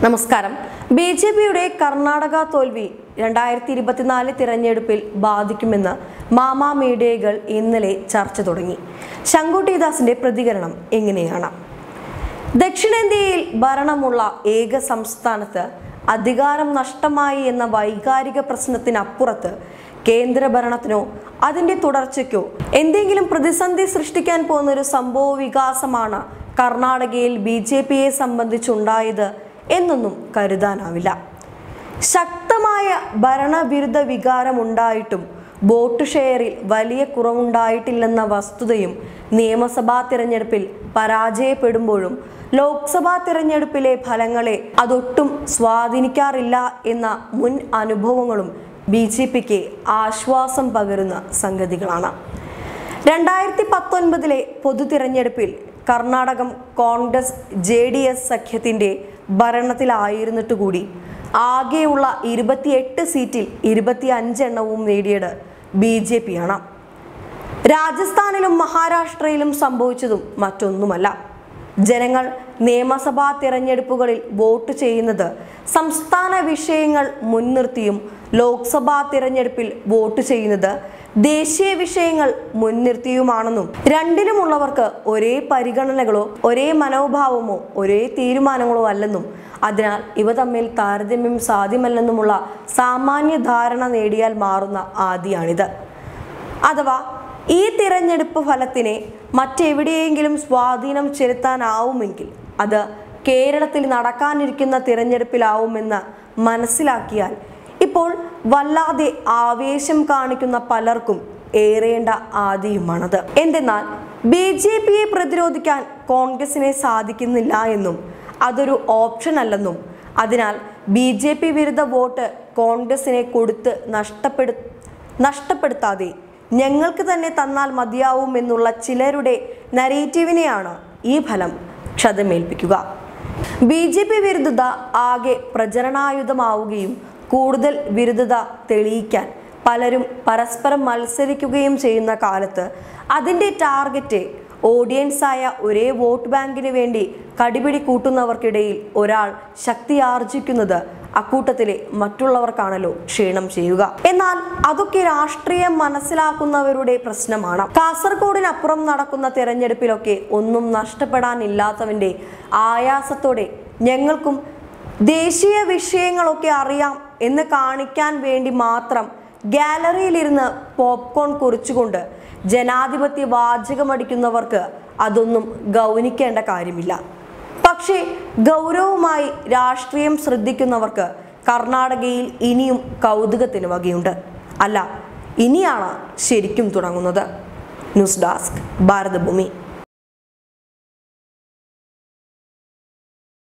നമസ്കാരം B J പിയുടെ കർണാടക തോൽവി രണ്ടായിരത്തി ഇരുപത്തിനാല് തിരഞ്ഞെടുപ്പിൽ ബാധിക്കുമെന്ന് മാമാ മീഡിയകൾ ഇന്നലെ ചർച്ച തുടങ്ങി ശങ്കുട്ടി ദാസിന്റെ പ്രതികരണം എങ്ങനെയാണ് ദക്ഷിണേന്ത്യയിൽ ഭരണമുള്ള ഏക സംസ്ഥാനത്ത് അധികാരം നഷ്ടമായി എന്ന വൈകാരിക പ്രശ്നത്തിനപ്പുറത്ത് കേന്ദ്ര ഭരണത്തിനോ അതിന്റെ തുടർച്ചയ്ക്കോ എന്തെങ്കിലും പ്രതിസന്ധി സൃഷ്ടിക്കാൻ പോകുന്ന ഒരു സംഭവ വികാസമാണ് കർണാടകയിൽ ബി ജെ പിയെ സംബന്ധിച്ചുണ്ടായത് എന്നൊന്നും കരുതാനാവില്ല ശക്തമായ ഭരണവിരുദ്ധ വികാരമുണ്ടായിട്ടും വോട്ട് ഷെയറിൽ വലിയ കുറവുണ്ടായിട്ടില്ലെന്ന വസ്തുതയും നിയമസഭാ തിരഞ്ഞെടുപ്പിൽ പരാജയപ്പെടുമ്പോഴും ലോക്സഭാ തിരഞ്ഞെടുപ്പിലെ ഫലങ്ങളെ അതൊട്ടും സ്വാധീനിക്കാറില്ല എന്ന മുൻ അനുഭവങ്ങളും ബി ജെ പിക്ക് ആശ്വാസം പകരുന്ന സംഗതികളാണ് രണ്ടായിരത്തി പത്തൊൻപതിലെ പൊതു തിരഞ്ഞെടുപ്പിൽ Karnataka Congress J D S സഖ്യത്തിന്റെ ഭരണത്തിലായിരുന്നിട്ട് കൂടി ആകെയുള്ള ഇരുപത്തിയെട്ട് സീറ്റിൽ ഇരുപത്തി അഞ്ചെണ്ണവും നേടിയത് ബി ജെ പി ആണ് രാജസ്ഥാനിലും മഹാരാഷ്ട്രയിലും സംഭവിച്ചതും മറ്റൊന്നുമല്ല ജനങ്ങൾ നിയമസഭാ തിരഞ്ഞെടുപ്പുകളിൽ വോട്ട് ചെയ്യുന്നത് സംസ്ഥാന വിഷയങ്ങൾ മുൻനിർത്തിയും ലോക്സഭാ തിരഞ്ഞെടുപ്പിൽ വോട്ട് ചെയ്യുന്നത് ദേശീയ വിഷയങ്ങൾ മുൻനിർത്തിയുമാണെന്നും രണ്ടിലുമുള്ളവർക്ക് ഒരേ പരിഗണനകളോ ഒരേ മനോഭാവമോ ഒരേ തീരുമാനങ്ങളോ അല്ലെന്നും അതിനാൽ ഇവ തമ്മിൽ താരതമ്യം സാധ്യമല്ലെന്നുമുള്ള സാമാന്യ ധാരണ നേടിയാൽ മാറുന്ന ആദിയാണിത് അഥവാ ഈ തിരഞ്ഞെടുപ്പ് ഫലത്തിനെ മറ്റെവിടെയെങ്കിലും സ്വാധീനം ചെലുത്താനാവുമെങ്കിൽ അത് കേരളത്തിൽ നടക്കാനിരിക്കുന്ന തിരഞ്ഞെടുപ്പിലാവുമെന്ന് മനസ്സിലാക്കിയാൽ ഇപ്പോൾ വല്ലാതെ ആവേശം കാണിക്കുന്ന പലർക്കും ഏറേണ്ട ആദിയുമാണത് എന്തെന്നാൽ ബി ജെ പിയെ പ്രതിരോധിക്കാൻ കോൺഗ്രസിനെ സാധിക്കുന്നില്ല എന്നും അതൊരു ഓപ്ഷൻ അല്ലെന്നും അതിനാൽ ബി ജെ പി വിരുദ്ധ വോട്ട് കോൺഗ്രസിനെ കൊടുത്ത് നഷ്ടപ്പെടു നഷ്ടപ്പെടുത്താതെ ഞങ്ങൾക്ക് തന്നെ തന്നാൽ മതിയാവും എന്നുള്ള ചിലരുടെ നരേറ്റീവിനെയാണ് ഈ ഫലം ക്ഷതമേൽപ്പിക്കുക ബി ജെ പി വിരുദ്ധത ആകെ പ്രചരണായുധമാവുകയും കൂടുതൽ വിരുദ്ധത തെളിയിക്കാൻ പലരും പരസ്പരം മത്സരിക്കുകയും ചെയ്യുന്ന കാലത്ത് അതിൻ്റെ ടാർഗറ്റ് ഓഡിയൻസായ ഒരേ വോട്ട് ബാങ്കിന് വേണ്ടി കടിപിടി കൂട്ടുന്നവർക്കിടയിൽ ഒരാൾ ശക്തി ആർജിക്കുന്നത് അക്കൂട്ടത്തിലെ മറ്റുള്ളവർക്കാണല്ലോ ക്ഷീണം ചെയ്യുക എന്നാൽ അതൊക്കെ രാഷ്ട്രീയം മനസ്സിലാക്കുന്നവരുടെ പ്രശ്നമാണ് കാസർഗോഡിനപ്പുറം നടക്കുന്ന തിരഞ്ഞെടുപ്പിലൊക്കെ ഒന്നും നഷ്ടപ്പെടാനില്ലാത്തവന്റെ ആയാസത്തോടെ ഞങ്ങൾക്കും ദേശീയ വിഷയങ്ങളൊക്കെ അറിയാം എന്ന് കാണിക്കാൻ വേണ്ടി മാത്രം ഗാലറിയിലിരുന്ന് പോപ്കോൺ കുറിച്ചുകൊണ്ട് ജനാധിപത്യ വാചകമടിക്കുന്നവർക്ക് അതൊന്നും ഗൗനിക്കേണ്ട കാര്യമില്ല പക്ഷേ ഗൗരവമായി രാഷ്ട്രീയം ശ്രദ്ധിക്കുന്നവർക്ക് കർണാടകയിൽ ഇനിയും കൗതുകത്തിന് വകയുണ്ട് അല്ല ഇനിയാണ് ശരിക്കും തുടങ്ങുന്നത് ന്യൂസ് ഡെസ്ക് ഭാരതഭൂമി